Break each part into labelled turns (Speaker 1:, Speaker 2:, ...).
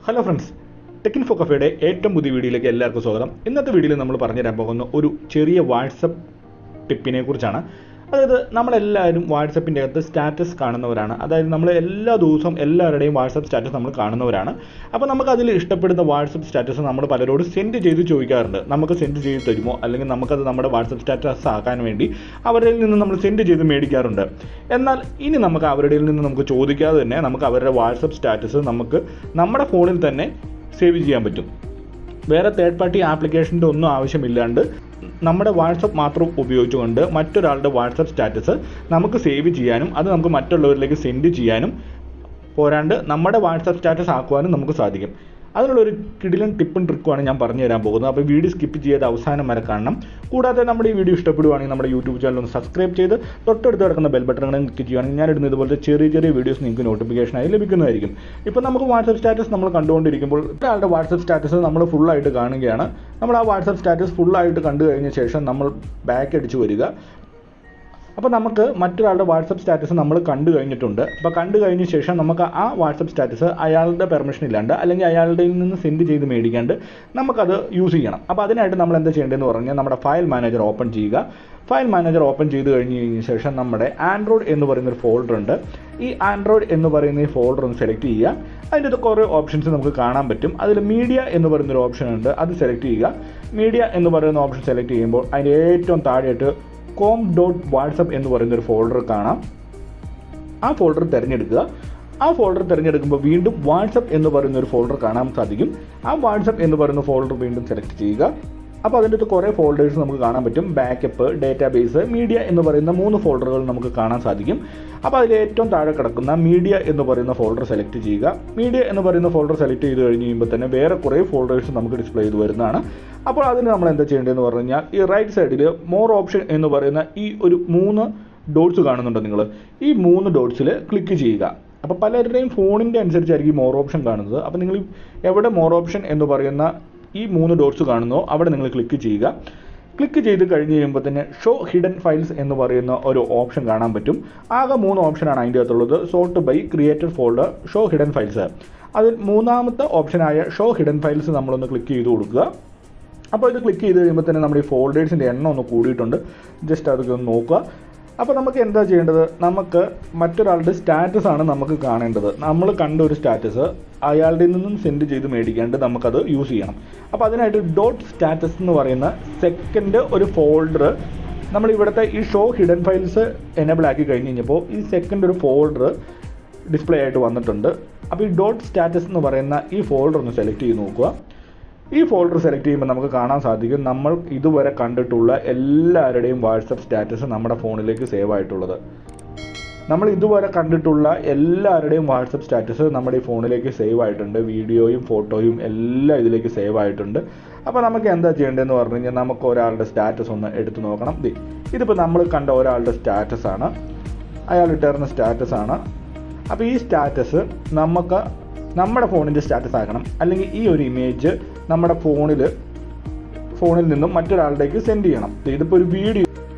Speaker 1: hello friends ടെക്കിൻ ഫോ കഫേയുടെ ഏറ്റവും പുതിയ വീഡിയോയിലേക്ക് എല്ലാവർക്കും സ്വാഗതം ഇന്നത്തെ വീഡിയോയിൽ നമ്മൾ പറഞ്ഞുതരാൻ പോകുന്ന ഒരു ചെറിയ വാട്സപ്പ് ടിപ്പിനെ കുറിച്ചാണ് അതായത് നമ്മളെല്ലാവരും വാട്സപ്പിൻ്റെ അകത്ത് സ്റ്റാറ്റസ് കാണുന്നവരാണ് അതായത് നമ്മൾ എല്ലാ ദിവസവും എല്ലാവരുടെയും വാട്സപ്പ് സ്റ്റാറ്റസ് നമ്മൾ കാണുന്നവരാണ് അപ്പോൾ നമുക്ക് അതിൽ ഇഷ്ടപ്പെടുന്ന വാട്സപ്പ് സ്റ്റാറ്റസ് നമ്മൾ പലരോട് സെൻഡ് ചെയ്ത് ചോദിക്കാറുണ്ട് നമുക്ക് സെൻഡ് ചെയ്ത് തരുമോ അല്ലെങ്കിൽ നമുക്കത് നമ്മുടെ വാട്സപ്പ് സ്റ്റാറ്റസ് ആക്കാൻ വേണ്ടി അവരിൽ നിന്ന് നമ്മൾ സെൻഡ് ചെയ്ത് മേടിക്കാറുണ്ട് എന്നാൽ ഇനി നമുക്ക് അവരുടെ നിന്ന് നമുക്ക് ചോദിക്കാതെ തന്നെ നമുക്ക് അവരുടെ വാട്സപ്പ് സ്റ്റാറ്റസ് നമുക്ക് നമ്മുടെ ഫോണിൽ തന്നെ സേവ് ചെയ്യാൻ പറ്റും വേറെ തേർഡ് പാർട്ടി ആപ്ലിക്കേഷൻ്റെ ഒന്നും ആവശ്യമില്ലാണ്ട് നമ്മുടെ വാട്സപ്പ് മാത്രം ഉപയോഗിച്ചുകൊണ്ട് മറ്റൊരാളുടെ വാട്സപ്പ് സ്റ്റാറ്റസ് നമുക്ക് സേവ് ചെയ്യാനും അത് നമുക്ക് മറ്റുള്ളവരിലേക്ക് സെൻഡ് ചെയ്യാനും പോരാണ്ട് നമ്മുടെ വാട്സപ്പ് സ്റ്റാറ്റസ് ആക്കുവാനും നമുക്ക് സാധിക്കും അതിനുള്ളൊരു കിടിലൻ ടിപ്പും ട്രിക്കുമാണ് ഞാൻ പറഞ്ഞു തരാൻ പോകുന്നത് അപ്പോൾ വീഡിയോ സ്കിപ്പ് ചെയ്യാതെ അവസാനം വരെ കാണണം കൂടാതെ നമ്മുടെ ഈ വീഡിയോ ഇഷ്ടപ്പെടുവാണെങ്കിൽ നമ്മുടെ യൂട്യൂബ് ചാനൽ ഒന്ന് സബ്സ്ക്രൈബ് ചെയ്ത് തൊട്ടടുത്ത് കിടക്കുന്ന ബെൽ ബട്ടൺ ക്ലിക്ക് ചെയ്യുകയാണെങ്കിൽ ഞാൻ ഇടുന്ന ഇതുപോലത്തെ ചെറിയ ചെറിയ വീഡിയോസ് നിങ്ങൾക്ക് നോട്ടിഫിക്കേഷനായി ലഭിക്കുന്നതായിരിക്കും ഇപ്പോൾ നമുക്ക് വാട്സപ്പ് സ്റ്റാറ്റസ് നമ്മൾ കണ്ടുകൊണ്ടിരിക്കുമ്പോൾ ഒരാളുടെ വാട്സപ്പ് സ്റ്റാറ്റസ് നമ്മൾ ഫുള്ളായിട്ട് കാണുകയാണ് നമ്മൾ ആ വാട്സപ്പ് സ്റ്റാറ്റസ് ഫുള്ളായിട്ട് കണ്ടു കഴിഞ്ഞ ശേഷം നമ്മൾ ബാക്ക് അടിച്ച് വരിക അപ്പോൾ നമുക്ക് മറ്റൊരാളുടെ വാട്സപ്പ് സ്റ്റാറ്റസ് നമ്മൾ കണ്ടു കഴിഞ്ഞിട്ടുണ്ട് അപ്പോൾ കണ്ടു കഴിഞ്ഞ ശേഷം നമുക്ക് ആ വാട്സപ്പ് സ്റ്റാറ്റസ് അയാളുടെ പെർമിഷൻ ഇല്ലാണ്ട് അല്ലെങ്കിൽ അയാളുടെ നിന്ന് സെൻഡ് ചെയ്ത് മേടിക്കാണ്ട് നമുക്കത് യൂസ് ചെയ്യണം അപ്പോൾ അതിനായിട്ട് നമ്മൾ എന്താ ചെയ്യേണ്ടതെന്ന് പറഞ്ഞാൽ നമ്മുടെ ഫയൽ മാനേജർ ഓപ്പൺ ചെയ്യുക ഫയൽ മാനേജർ ഓപ്പൺ ചെയ്ത് കഴിഞ്ഞ് കഴിഞ്ഞ ശേഷം നമ്മുടെ ആൻഡ്രോയിഡ് എന്ന് പറയുന്ന ഒരു ഫോൾഡർ ഉണ്ട് ഈ ആൻഡ്രോയിഡ് എന്ന് പറയുന്ന ഈ ഫോൾഡർ ഒന്ന് സെലക്ട് ചെയ്യുക അതിൻ്റെ അത് കുറേ ഓപ്ഷൻസ് നമുക്ക് കാണാൻ പറ്റും അതിൽ മീഡിയ എന്ന് പറയുന്നൊരു ഓപ്ഷൻ ഉണ്ട് അത് സെലക്ട് ചെയ്യുക മീഡിയ എന്ന് പറയുന്ന ഓപ്ഷൻ സെലക്ട് ചെയ്യുമ്പോൾ അതിൻ്റെ ഏറ്റവും താഴെയായിട്ട് കോം ഡോട്ട് വാട്സപ്പ് എന്ന് പറയുന്ന ഒരു ഫോൾഡർ കാണാം ആ ഫോൾഡർ തിരഞ്ഞെടുക്കുക ആ ഫോൾഡർ തിരഞ്ഞെടുക്കുമ്പോൾ വീണ്ടും വാട്സപ്പ് എന്ന് പറയുന്ന ഒരു ഫോൾഡർ കാണാൻ സാധിക്കും ആ വാട്സപ്പ് എന്ന് പറയുന്ന ഫോൾഡർ വീണ്ടും സെലക്ട് ചെയ്യുക അപ്പോൾ അതിൻ്റെ അകത്ത് കുറേ ഫോൾഡേഴ്സ് നമുക്ക് കാണാൻ പറ്റും ബാക്കപ്പ് ഡേറ്റാബേസ് മീഡിയ എന്ന് പറയുന്ന മൂന്ന് ഫോൾഡറുകൾ നമുക്ക് കാണാൻ സാധിക്കും അപ്പോൾ അതിൽ ഏറ്റവും താഴെ കിടക്കുന്ന മീഡിയ എന്ന് പറയുന്ന ഫോൾഡർ സെലക്ട് ചെയ്യുക മീഡിയ എന്ന് പറയുന്ന ഫോൾഡർ സെലക്ട് ചെയ്ത് കഴിഞ്ഞ് കഴിയുമ്പോൾ തന്നെ വേറെ കുറേ ഫോൾഡേഴ്സ് നമുക്ക് ഡിസ്പ്ലേ ചെയ്ത് വരുന്നതാണ് അപ്പോൾ അതിന് നമ്മൾ എന്താ ചെയ്യേണ്ടതെന്ന് പറഞ്ഞു കഴിഞ്ഞാൽ ഈ റൈറ്റ് സൈഡിൽ മോർ ഓപ്ഷൻ എന്ന് പറയുന്ന ഈ ഒരു മൂന്ന് ഡോട്ട്സ് കാണുന്നുണ്ടോ നിങ്ങൾ ഈ മൂന്ന് ഡോട്ട്സിൽ ക്ലിക്ക് ചെയ്യുക അപ്പോൾ പലരുടെയും ഫോണിൻ്റെ അനുസരിച്ചായിരിക്കും മോർ ഓപ്ഷൻ കാണുന്നത് അപ്പോൾ നിങ്ങൾ എവിടെ മോർ ഓപ്ഷൻ എന്ന് പറയുന്ന ഈ മൂന്ന് ഡോട്ട്സ് കാണുന്നോ അവിടെ നിങ്ങൾ ക്ലിക്ക് ചെയ്യുക ക്ലിക്ക് ചെയ്ത് കഴിഞ്ഞ് കഴിയുമ്പോൾ തന്നെ ഷോ ഹിഡൻ ഫയൽസ് എന്ന് പറയുന്ന ഒരു ഓപ്ഷൻ കാണാൻ പറ്റും ആകെ മൂന്ന് ഓപ്ഷനാണ് അതിൻ്റെ അകത്തുള്ളത് sort by created folder show hidden files അതിൽ മൂന്നാമത്തെ ഓപ്ഷനായ ഷോ ഹിഡൻ ഫയൽസ് നമ്മളൊന്ന് ക്ലിക്ക് ചെയ്ത് കൊടുക്കുക അപ്പോൾ ഇത് ക്ലിക്ക് ചെയ്ത് കഴിയുമ്പോൾ തന്നെ നമ്മുടെ ഈ ഫോൾഡേഴ്സിൻ്റെ എണ്ണം ഒന്ന് കൂടിയിട്ടുണ്ട് ജസ്റ്റ് അതൊക്കെ ഒന്ന് നോക്കുക അപ്പോൾ നമുക്ക് എന്താ ചെയ്യേണ്ടത് നമുക്ക് മറ്റൊരാളുടെ സ്റ്റാറ്റസ് ആണ് നമുക്ക് കാണേണ്ടത് നമ്മൾ കണ്ട ഒരു സ്റ്റാറ്റസ് അയാളുടെ നിന്നും സെൻഡ് ചെയ്ത് മേടിക്കാണ്ട് നമുക്കത് യൂസ് ചെയ്യണം അപ്പോൾ അതിനായിട്ട് ഡോട്ട് സ്റ്റാറ്റസ് എന്ന് പറയുന്ന സെക്കൻഡ് ഒരു ഫോൾഡർ നമ്മൾ ഇവിടുത്തെ ഈ ഷോ ഹിഡൻ ഫയൽസ് എനേബിൾ ആക്കി കഴിഞ്ഞ് കഴിഞ്ഞപ്പോൾ ഈ സെക്കൻഡ് ഒരു ഫോൾഡർ ഡിസ്പ്ലേ ആയിട്ട് വന്നിട്ടുണ്ട് അപ്പോൾ ഈ ഡോട്ട് സ്റ്റാറ്റസ് എന്ന് പറയുന്ന ഈ ഫോൾഡർ ഒന്ന് സെലക്ട് ചെയ്ത് നോക്കുക ഈ ഫോൾഡർ സെലക്ട് ചെയ്യുമ്പോൾ നമുക്ക് കാണാൻ സാധിക്കും നമ്മൾ ഇതുവരെ കണ്ടിട്ടുള്ള എല്ലാവരുടെയും വാട്സപ്പ് സ്റ്റാറ്റസ് നമ്മുടെ ഫോണിലേക്ക് സേവ് ആയിട്ടുള്ളത് നമ്മൾ ഇതുവരെ കണ്ടിട്ടുള്ള എല്ലാവരുടെയും വാട്സപ്പ് സ്റ്റാറ്റസ് നമ്മുടെ ഈ ഫോണിലേക്ക് സേവ് ആയിട്ടുണ്ട് വീഡിയോയും ഫോട്ടോയും എല്ലാം ഇതിലേക്ക് സേവ് ആയിട്ടുണ്ട് അപ്പോൾ നമുക്ക് എന്താ ചെയ്യേണ്ടതെന്ന് പറഞ്ഞു കഴിഞ്ഞാൽ നമുക്ക് ഒരാളുടെ സ്റ്റാറ്റസ് ഒന്ന് എടുത്തു നോക്കണം ദേ ഇതിപ്പോൾ നമ്മൾ കണ്ട ഒരാളുടെ സ്റ്റാറ്റസ് ആണ് അയാൾ ഇട്ടിരുന്ന സ്റ്റാറ്റസ് ആണ് അപ്പോൾ ഈ സ്റ്റാറ്റസ് നമുക്ക് നമ്മുടെ ഫോണിൻ്റെ സ്റ്റാറ്റസ് ആക്കണം അല്ലെങ്കിൽ ഈ ഒരു ഇമേജ് നമ്മുടെ ഫോണിൽ ഫോണിൽ നിന്നും മറ്റൊരാളുടേക്ക് സെൻഡ് ചെയ്യണം ഇതിപ്പോൾ ഒരു വീഡിയോ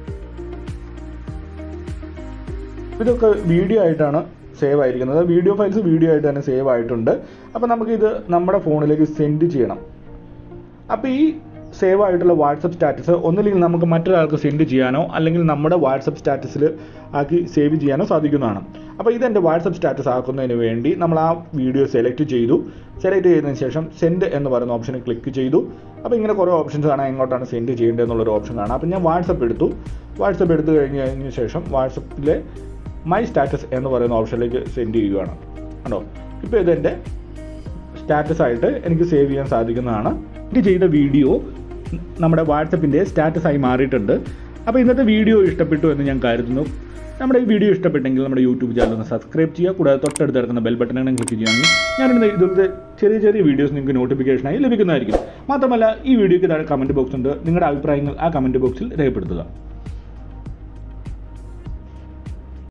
Speaker 1: ഇതൊക്കെ വീഡിയോ ആയിട്ടാണ് സേവ് ആയിരിക്കുന്നത് വീഡിയോ ഫയൽസ് വീഡിയോ ആയിട്ട് തന്നെ സേവ് ആയിട്ടുണ്ട് അപ്പോൾ നമുക്കിത് നമ്മുടെ ഫോണിലേക്ക് സെൻഡ് ചെയ്യണം അപ്പോൾ ഈ സേവ് ആയിട്ടുള്ള വാട്സപ്പ് സ്റ്റാറ്റസ് ഒന്നില്ലെങ്കിൽ നമുക്ക് മറ്റൊരാൾക്ക് സെൻഡ് ചെയ്യാനോ അല്ലെങ്കിൽ നമ്മുടെ വാട്സപ്പ് സ്റ്റാറ്റസിൽ ആക്കി സേവ് ചെയ്യാനോ സാധിക്കുന്നതാണ് അപ്പോൾ ഇതെൻ്റെ വാട്സപ്പ് സ്റ്റാറ്റസ് ആക്കുന്നതിന് വേണ്ടി നമ്മൾ ആ വീഡിയോ സെലക്ട് ചെയ്തു സെലക്ട് ചെയ്തതിന് ശേഷം സെൻഡ് എന്ന് പറയുന്ന ഓപ്ഷനിൽ ക്ലിക്ക് ചെയ്തു അപ്പോൾ ഇങ്ങനെ കുറേ ഓപ്ഷൻസ് കാണാം എങ്ങോട്ടാണ് സെൻഡ് ചെയ്യേണ്ടത് എന്നുള്ളൊരു ഓപ്ഷൻ കാണാം അപ്പോൾ ഞാൻ വാട്സപ്പ് എടുത്തു വാട്സപ്പ് എടുത്തു കഴിഞ്ഞ് കഴിഞ്ഞ ശേഷം വാട്സപ്പിലെ മൈ സ്റ്റാറ്റസ് എന്ന് പറയുന്ന ഓപ്ഷനിലേക്ക് സെൻഡ് ചെയ്യുകയാണ് കണ്ടോ ഇപ്പോൾ ഇതെൻ്റെ സ്റ്റാറ്റസ് ആയിട്ട് എനിക്ക് സേവ് ചെയ്യാൻ സാധിക്കുന്നതാണ് ഇത് ചെയ്ത വീഡിയോ നമ്മുടെ വാട്സപ്പിൻ്റെ സ്റ്റാറ്റസ് ആയി മാറിയിട്ടുണ്ട് അപ്പോൾ ഇന്നത്തെ വീഡിയോ ഇഷ്ടപ്പെട്ടു എന്ന് ഞാൻ കരുതുന്നു നമ്മുടെ ഈ വീഡിയോ ഇഷ്ടപ്പെട്ടെങ്കിൽ നമ്മുടെ യൂട്യൂബ് ചാനൽ ഒന്ന് സബ്സ്ക്രൈബ് ചെയ്യുക കൂടാതെ തൊട്ടടുത്ത് കിടക്കുന്ന ബെൽ ബട്ടൺ ക്ലിക്ക് ചെയ്യുകയാണെങ്കിൽ ഞാനിടുന്ന ഇതുപോലത്തെ ചെറിയ ചെറിയ വീഡിയോസ് നിങ്ങൾക്ക് നോട്ടിഫിക്കേഷനായി ലഭിക്കുന്നതായിരിക്കും മാത്രമല്ല ഈ വീഡിയോയ്ക്ക് താഴെ കമൻറ്റ് ബോക്സ് ഉണ്ട് നിങ്ങളുടെ അഭിപ്രായങ്ങൾ ആ കമൻറ്റ് ബോക്സിൽ രേഖപ്പെടുത്തുക